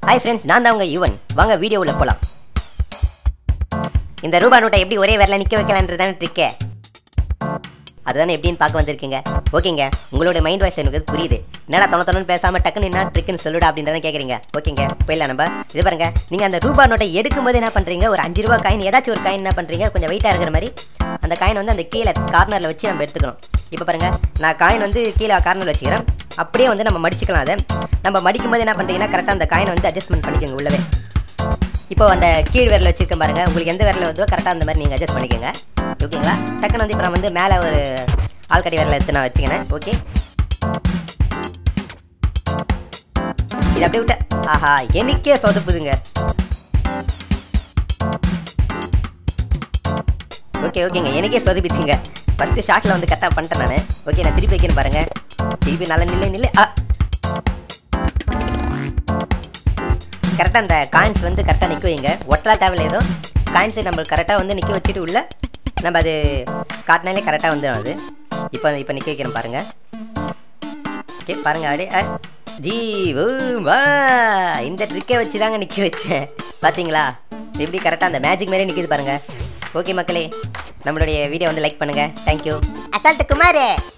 hi friends நான் தான் உங்கள் யுவன் வாங்க வீடியோவில் போகலாம் இந்த ரூபா நோட்டை எப்படி ஒரே வரல நிற்க வைக்கலான்றதான ட்ரிக்கே அதுதானே எப்படின்னு பார்க்க வந்திருக்கீங்க ஓகேங்க உங்களோட மைண்ட் வாய்ஸ் எனக்கு புரியுது என்னடா தொண தொணன்னு பேசாம டக்குன்னு என்ன ட்ரிக்குன்னு சொல்லுடா அப்படின்றத கேட்குறீங்க ஓகேங்க போயிடலாம் நம்ம இது பாருங்க நீங்கள் அந்த ரூபா நோட்டை எடுக்கும்போது என்ன பண்ணுறீங்க ஒரு அஞ்சு ரூபா காயின் ஏதாச்சும் ஒரு காயின் என்ன பண்ணுறீங்க கொஞ்சம் வெயிட்டாக இருக்கிற மாதிரி அந்த காயின் வந்து அந்த கீழே கார்னரில் வச்சு நம்ம எடுத்துக்கணும் இப்போ பாருங்க நான் காயின் வந்து கீழே கார்னரில் வச்சுக்கிறேன் அப்படியே வந்து நம்ம மடிச்சுக்கலாம் அதை நம்ம மடிக்கும் போது என்ன பண்ணுறீங்கன்னா கரெக்டாக அந்த காயினை வந்து அட்ஜஸ்ட்மெண்ட் பண்ணிக்கோங்க உள்ளவே இப்போ அந்த கீழ் விரல் வச்சிருக்கேன் பாருங்க உங்களுக்கு எந்த விரல் வருதோ கரெக்டாக அந்த மாதிரி நீங்கள் அட்ஜஸ்ட் பண்ணிக்கோங்க ஓகேங்களா டக்குன்னு வந்து இப்போ நான் வந்து மேலே ஒரு ஆள்கடி விரலை எடுத்து நான் வச்சுக்கினேன் ஓகே இது அப்படியே விட்ட ஆஹா எனக்கே சொதப்புதுங்க ஓகே ஓகேங்க எனக்கே சொதப்பிச்சுங்க ஃபஸ்ட்டு ஷார்ட்டில் வந்து கரெக்டாக பண்ணிட்டேன் நான் ஓகே நான் திருப்பி வைக்கிறேன் பாருங்க திருப்பி நல்லா நில்லு நில்லு ஆ கரெக்டாக அந்த காயின்ஸ் வந்து கரெக்டாக நிற்க வைங்க ஒட்டலாம் தேவையில்ல ஏதோ காயின்ஸை நம்ம கரெக்டாக வந்து நிற்க வச்சுட்டு உள்ள நம்ம அது காட்டினாலே கரெக்டாக வந்துடும் அது இப்போ இப்போ நிற்க வைக்கிறேன் பாருங்க ஓகே பாருங்க அப்படியே அ, ஜீ ஊ, வா இந்த ட்ரிக்கை வச்சு தாங்க நிற்க வச்சேன் பார்த்தீங்களா எப்படி கரெக்டாக அந்த மேஜிக் மாதிரியே நிற்கிது பாருங்க ஓகே மக்களே நம்மளுடைய வீடியோ வந்து லைக் பண்ணுங்கள் தேங்க்யூ அசால்ட் குமார்